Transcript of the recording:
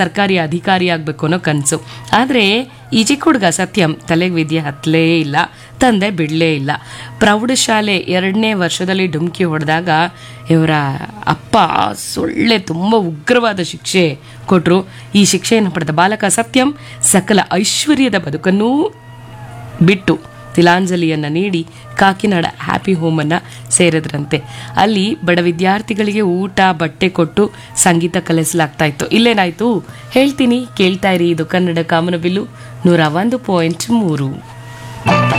ಸರ್ಕಾರಿ ಅಧಿಕಾರಿ ಆಗಬೇಕು ಅನ್ನೋ ಕನಸು ಆದರೆ ಈ ಚಿಕ್ಕ ಹುಡುಗ ಸತ್ಯಂ ತಲೆಗೆ ವಿದ್ಯೆ ಹತ್ತಲೇ ಇಲ್ಲ ತಂದೆ ಬಿಡಲೇ ಇಲ್ಲ ಪ್ರೌಢಶಾಲೆ ಎರಡನೇ ವರ್ಷದಲ್ಲಿ ಡುಮ್ಕಿ ಹೊಡೆದಾಗ ಇವರ ಅಪ್ಪ ಸೊಳ್ಳೆ ತುಂಬ ಉಗ್ರವಾದ ಶಿಕ್ಷೆ ಕೊಟ್ಟರು ಈ ಶಿಕ್ಷೆಯನ್ನು ಪಡೆದ ಬಾಲಕ ಸತ್ಯಂ ಸಕಲ ಐಶ್ವರ್ಯದ ಬದುಕನ್ನೂ ಬಿಟ್ಟು ತಿಲಾಂಜಲಿಯನ್ನು ನೀಡಿ ಕಾಕಿನಾಡ ಹ್ಯಾಪಿ ಹೋಮನ್ನು ಸೇರಿದ್ರಂತೆ ಅಲ್ಲಿ ಬಡ ವಿದ್ಯಾರ್ಥಿಗಳಿಗೆ ಊಟ ಬಟ್ಟೆ ಕೊಟ್ಟು ಸಂಗೀತ ಕಲಿಸಲಾಗ್ತಾ ಇತ್ತು ಇಲ್ಲೇನಾಯ್ತು ಹೇಳ್ತೀನಿ ಕೇಳ್ತಾ ಇರಿ ಇದು ಕನ್ನಡ ಕಾಮನಬಿಲ್ಲು ನೂರ ಒಂದು ಪಾಯಿಂಟ್ ಮೂರು